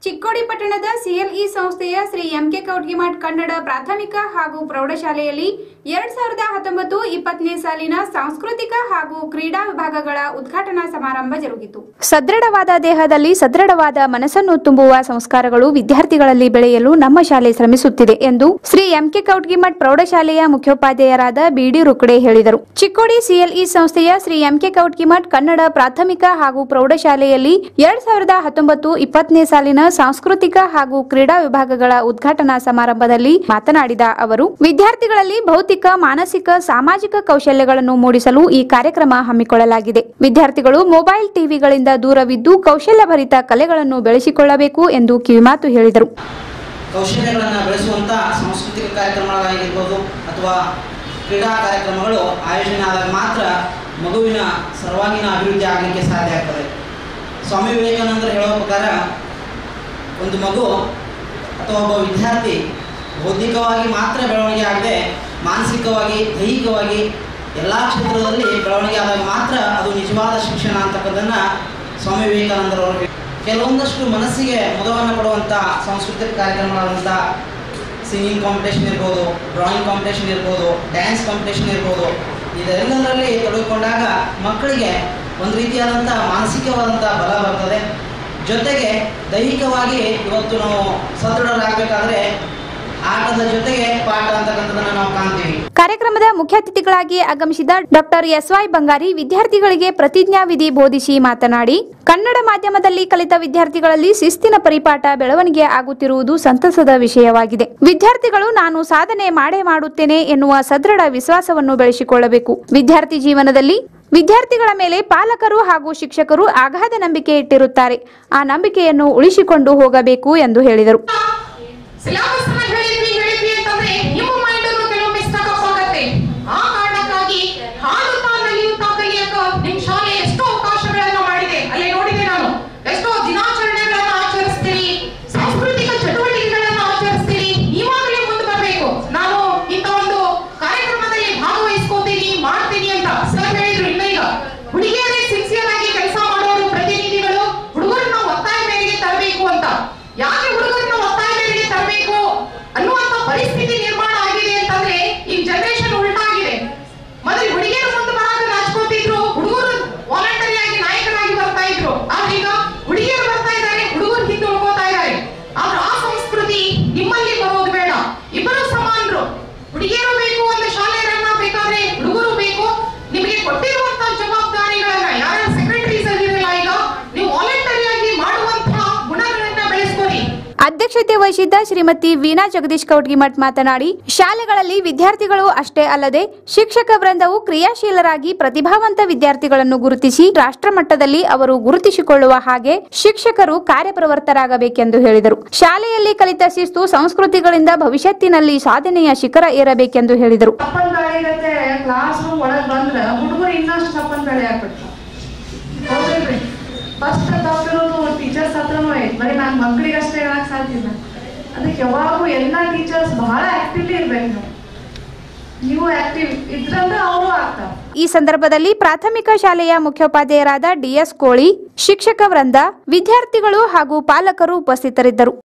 ಚಿಕ್ಕೋಡಿ ಪಟ್ಟಣದ ಸಿಎಲ್ಇ ಸಂಸ್ಥೆಯ ಶ್ರೀ ಎಂಕೆ ಕೌಟ್ಗಿಮಠ್ ಕನ್ನಡ ಪ್ರಾಥಮಿಕ ಹಾಗೂ ಪ್ರೌಢಶಾಲೆಯಲ್ಲಿ ಎರಡ್ ಸಾವಿರದ ಹತ್ತೊಂಬತ್ತು ಇಪ್ಪತ್ತನೇ ಸಾಲಿನ ಸಾಂಸ್ಕೃತಿಕ ಹಾಗೂ ಕ್ರೀಡಾ ವಿಭಾಗಗಳ ಉದ್ಘಾಟನಾ ಸಮಾರಂಭ ಜರುಗಿತು ಸದೃಢವಾದ ದೇಹದಲ್ಲಿ ಸದೃಢವಾದ ಮನಸ್ಸನ್ನು ತುಂಬುವ ಸಂಸ್ಕಾರಗಳು ವಿದ್ಯಾರ್ಥಿಗಳಲ್ಲಿ ಬೆಳೆಯಲು ನಮ್ಮ ಶಾಲೆ ಶ್ರಮಿಸುತ್ತಿದೆ ಎಂದು ಶ್ರೀ ಎಂಕೆ ಕೌಟ್ಗಿಮಠ್ ಪ್ರೌಢಶಾಲೆಯ ಮುಖ್ಯೋಪಾಧ್ಯಾಯರಾದ ಬಿಡಿ ರುಕಡೆ ಹೇಳಿದರು ಚಿಕ್ಕೋಡಿ ಸಿಎಲ್ಇ ಸಂಸ್ಥೆಯ ಶ್ರೀ ಎಂಕೆ ಕೌಟ್ಗಿಮಠ್ ಕನ್ನಡ ಪ್ರಾಥಮಿಕ ಹಾಗೂ ಪ್ರೌಢಶಾಲೆಯಲ್ಲಿ ಎರಡ್ ಸಾವಿರದ ಹತ್ತೊಂಬತ್ತು ಇಪ್ಪತ್ತನೇ ಸಾಲಿನ ಸಾಂಸ್ಕೃತಿಕ ಹಾಗೂ ಕ್ರೀಡಾ ವಿಭಾಗಗಳ ಉದ್ಘಾಟನಾ ಸಮಾರಂಭದಲ್ಲಿ ಮಾತನಾಡಿದ ಅವರು ವಿದ್ಯಾರ್ಥಿಗಳಲ್ಲಿ ಭೌತಿಕ ಮಾನಸಿಕ ಸಾಮಾಜಿಕ ಕೌಶಲ್ಯಗಳನ್ನು ಮೂಡಿಸಲು ಈ ಕಾರ್ಯಕ್ರಮ ಹಮ್ಮಿಕೊಳ್ಳಲಾಗಿದೆ ವಿದ್ಯಾರ್ಥಿಗಳು ಮೊಬೈಲ್ ಟಿವಿಗಳಿಂದ ದೂರವಿದ್ದು ಕೌಶಲ್ಯಭರಿತ ಕಲೆಗಳನ್ನು ಬೆಳೆಸಿಕೊಳ್ಳಬೇಕು ಎಂದು ಕಿವಿಮಾತು ಹೇಳಿದರು ಕೌಶಲ್ಯಗಳನ್ನು ಬೆಳೆಸುವಂಥ ಸಾಂಸ್ಕೃತಿಕ ಕಾರ್ಯಕ್ರಮಗಳಾಗಿರ್ಬೋದು ಅಥವಾ ಕ್ರೀಡಾ ಕಾರ್ಯಕ್ರಮಗಳು ಆಯೋಜನೆ ಆದಾಗ ಮಾತ್ರ ಮಗುವಿನ ಸರ್ವಾಂಗೀಣ ಅಭಿವೃದ್ಧಿ ಆಗಲಿಕ್ಕೆ ಸಾಧ್ಯ ಆಗ್ತದೆ ಸ್ವಾಮಿ ವಿವೇಕಾನಂದರು ಹೇಳೋ ಪ್ರಕಾರ ಒಂದು ಮಗು ಅಥವಾ ಒಬ್ಬ ವಿದ್ಯಾರ್ಥಿ ಬೌದ್ಧಿಕವಾಗಿ ಮಾತ್ರ ಬೆಳವಣಿಗೆ ಆಗದೆ ಮಾನಸಿಕವಾಗಿ ದೈಹಿಕವಾಗಿ ಎಲ್ಲ ಕ್ಷೇತ್ರದಲ್ಲಿ ಬೆಳವಣಿಗೆ ಆದಾಗ ಮಾತ್ರ ಅದು ನಿಜವಾದ ಶಿಕ್ಷಣ ಅಂತಕ್ಕಂಥದ್ದನ್ನು ಸ್ವಾಮಿ ವಿವೇಕಾನಂದರವರು ಹೇಳಿ- ಕೆಲವೊಂದಷ್ಟು ಮನಸ್ಸಿಗೆ ಮುದವನ್ನು ಕೊಡುವಂಥ ಸಾಂಸ್ಕೃತಿಕ ಕಾರ್ಯಕ್ರಮಗಳಾದಂಥ ಸಿಂಗಿಂಗ್ ಕಾಂಪಿಟೇಷನ್ ಇರ್ಬೋದು ಡ್ರಾಯಿಂಗ್ ಕಾಂಪಿಟೇಷನ್ ಇರ್ಬೋದು ಡ್ಯಾನ್ಸ್ ಕಾಂಪಿಟೇಷನ್ ಇರ್ಬೋದು ಇದೆಲ್ಲದರಲ್ಲಿ ತೊಡಗಿಕೊಂಡಾಗ ಮಕ್ಕಳಿಗೆ ಒಂದು ರೀತಿಯಾದಂಥ ಮಾನಸಿಕವಾದಂಥ ಬಲ ಬರ್ತದೆ ಜೊತೆಗೆ ದೈಹಿಕವಾಗಿ ಇವತ್ತು ನಾವು ಸದೃಢರಾಗಬೇಕಾದ್ರೆ ಆಟದ ಜೊತೆಗೆ ಪಾಠ ಅಂತಕ್ಕಂಥದ್ದನ್ನು ನಾವು ಕಾಣ್ತೀವಿ ಕಾರ್ಯಕ್ರಮದ ಮುಖ್ಯ ಅತಿಥಿಗಳಾಗಿ ಆಗಮಿಸಿದ ಡಾಕ್ಟರ್ ಎಸ್ವೈ ಬಂಗಾರಿ ವಿದ್ಯಾರ್ಥಿಗಳಿಗೆ ಪ್ರತಿಜ್ಞಾ ವಿಧಿ ಬೋಧಿಸಿ ಮಾತನಾಡಿ ಕನ್ನಡ ಮಾಧ್ಯಮದಲ್ಲಿ ಕಲಿತ ವಿದ್ಯಾರ್ಥಿಗಳಲ್ಲಿ ಶಿಸ್ತಿನ ಪರಿಪಾಠ ಬೆಳವಣಿಗೆ ಆಗುತ್ತಿರುವುದು ಸಂತಸದ ವಿಷಯವಾಗಿದೆ ವಿದ್ಯಾರ್ಥಿಗಳು ನಾನು ಸಾಧನೆ ಮಾಡೇ ಮಾಡುತ್ತೇನೆ ಎನ್ನುವ ಸದೃಢ ವಿಶ್ವಾಸವನ್ನು ಬೆಳೆಸಿಕೊಳ್ಳಬೇಕು ವಿದ್ಯಾರ್ಥಿ ಜೀವನದಲ್ಲಿ ವಿದ್ಯಾರ್ಥಿಗಳ ಮೇಲೆ ಪಾಲಕರು ಹಾಗೂ ಶಿಕ್ಷಕರು ಅಗಾಧ ನಂಬಿಕೆ ಇಟ್ಟಿರುತ್ತಾರೆ ಆ ನಂಬಿಕೆಯನ್ನು ಉಳಿಸಿಕೊಂಡು ಹೋಗಬೇಕು ಎಂದು ಹೇಳಿದರು ಸಿಲೆಬಸ್ ಅನ್ನ ಹೇಳಿದ್ವಿ ಹೇಳಿದ್ವಿ ಅಂತಂದ್ರೆ ನಿಮ್ಮ ಮೈಂಡ್ ಕೆಲವೊಮ್ಮೆ ಸ್ಟಕ್ ಅಪ್ ಆಗುತ್ತೆ ಆ ಕಾರಣಕ್ಕಾಗಿ ಹಾಡುತ್ತಾ ನಲಿಯುತ್ತಾ ಕಲಿಯಕ ನಿಮ್ ಶಾಲೆ ಎಷ್ಟೋ ಅವಕಾಶಗಳನ್ನ ಮಾಡಿದೆ ಅಲ್ಲೇ ನೋಡಿದೆ ನಾನು ಎಷ್ಟೋ ದಿನಾಚರಣೆಗಳನ್ನ ಆಚರಿಸ್ತೀರಿ ಸಾಂಸ್ಕೃತಿಕ ಚಟುವಟಿಕೆಗಳನ್ನ ಆಚರಿಸ್ತೀರಿ ನೀವಾಗಲೇ ಮುಂದೆ ಬರಬೇಕು ನಾನು ಇಂಥ ಒಂದು ಕಾರ್ಯಕ್ರಮದಲ್ಲಿ ಭಾಗವಹಿಸ್ಕೋತೀನಿ ಮಾಡ್ತೀನಿ ಅಂತ ಸರ್ ಹೇಳಿದ್ರು ಇಲ್ಲ ಈಗ ಹುಡುಗಿಯರೇ ಸಿನ್ಸಿಯರ್ ಆಗಿ ಕೆಲಸ ಮಾಡೋರು ಪ್ರತಿನಿಧಿಗಳು ಹುಡುಗರನ್ನ ಒತ್ತಾಯ ಮೇರೆಗೆ ತರಬೇಕು ಅಂತ ಯಾಕೆ ಹುಡುಗರನ್ನ ಒತ್ತಾಯ ಮೇರೆಗೆ ತರಬೇಕು ಅನ್ನುವಂತ ಪರಿಸ್ಥಿತಿ ನಿರ್ಮಾಣ ಆಗಿದೆ ಅಂತಂದ್ರೆ ಈ ಜನರೇಷನ್ ಉಲ್ಟಾ ಆಗಿದೆ ಮೊದಲು ಹುಡುಗಿಯರು ಮುಂದೆ ಬರಾಕ ನಾಚ್ಕೋತಿದ್ರು ಹುಡುಗರು ವಾಲಂಟರಿ ಆಗಿ ನಾಯಕರಾಗಿ ಬರ್ತಾ ಇದ್ರು ಆದ್ರೆ ಈಗ ಹುಡುಗಿಯರು ಬರ್ತಾ ಇದ್ದಾರೆ ಹುಡುಗರು ಹಿಂದೆ ಉಳ್ಕೋತಾ ಇದ್ದಾರೆ ಆದ್ರೆ ಆ ಸಂಸ್ಕೃತಿ ನಿಮ್ಮಲ್ಲಿ ಬರೋದು ಬೇಡ ಇಬ್ಬರು ಸಮಾನರು ಹುಡುಗಿಯರು ಬೇಕು ಒಂದು ಶಾಲೆ ರನ್ ಬೇಕಾದ್ರೆ ಹುಡುಗರು ಬೇಕು ನಿಮಗೆ ಕೊಟ್ಟಿರುವಂತ ಜವಾಬ್ದಾರಿಗಳನ್ನ ಯಾರ ಸೆಕ್ರೆಟರೀಸ್ ಆಗಿರಲ್ಲ ಈಗ ನೀವು ವಾಲಂಟರಿ ಆಗಿ ಮಾಡುವಂತಹ ಗುಣಗಳನ್ನ ಬೆಳೆಸ್ಕೊರಿ ಅಧ್ಯಕ್ಷತೆ ವಹಿಸಿದ್ದ ಶ್ರೀಮತಿ ವೀಣಾ ಜಗದೀಶ್ ಕೌಟ್ಗಿಮಠ್ ಮಾತನಾಡಿ ಶಾಲೆಗಳಲ್ಲಿ ವಿದ್ಯಾರ್ಥಿಗಳು ಅಷ್ಟೇ ಅಲ್ಲದೆ ಶಿಕ್ಷಕ ವೃಂದವು ಕ್ರಿಯಾಶೀಲರಾಗಿ ಪ್ರತಿಭಾವಂತ ವಿದ್ಯಾರ್ಥಿಗಳನ್ನು ಗುರುತಿಸಿ ರಾಷ್ಟ್ರ ಮಟ್ಟದಲ್ಲಿ ಅವರು ಗುರುತಿಸಿಕೊಳ್ಳುವ ಹಾಗೆ ಶಿಕ್ಷಕರು ಕಾರ್ಯಪ್ರವೃತ್ತರಾಗಬೇಕೆಂದು ಹೇಳಿದರು ಶಾಲೆಯಲ್ಲಿ ಕಲಿತ ಶಿಸ್ತು ಸಂಸ್ಕೃತಿಗಳಿಂದ ಭವಿಷ್ಯತ್ತಿನಲ್ಲಿ ಸಾಧನೆಯ ಶಿಖರ ಏರಬೇಕೆಂದು ಹೇಳಿದರು ಸಪ್ಪನ್ ಬೆಳೆಗತ್ತೆ ಕ್ಲಾಸ್ ರೂಮ್ ಒಳಗ್ ಬಂದ್ರ ಹುಡುಗರು ಇನ್ನಷ್ಟು ಸಪ್ಪನ್ ಬೆಳೆ ಆಗ್ಬಿಡ್ತಾವ ಹೌದಿಲ್ರಿ ಫಸ್ಟ್ ತಪ್ಪಿರೋದು ಟೀಚರ್ಸ್ ಹತ್ರನೂ ಐತಿ ಬರೀ ನಾನು ಮಕ್ಳಿಗೆ ಅಷ್ಟೇ ಹೇಳಕ್ ಸಾಧ್ಯಲ್ಲ ಅದಕ್ಕೆ ಯಾವಾಗೂ ಎಲ್ಲಾ ಟೀಚರ್ಸ್ ಬಹಳ ಆಕ್ಟಿವ್ಲಿ ಇರ್ಬೇಕು ನೀವು ನೀವು ಆಕ್ಟಿವ್ ಇದ್ರಂದ್ರೆ ಅವರು ಆಗ್ತಾವ ಈ ಸಂದರ್ಭದಲ್ಲಿ ಪ್ರಾಥಮಿಕ ಶಾಲೆಯ ಮುಖ್ಯೋಪಾಧ್ಯಾಯರಾದ ಡಿಎಸ್ ಕೋಳಿ ಶಿಕ್ಷಕ ವೃಂದ ವಿದ್ಯಾರ್ಥಿಗಳು ಹಾಗೂ ಪಾಲಕರು ಉಪಸ್ಥಿತರಿದ್ದರು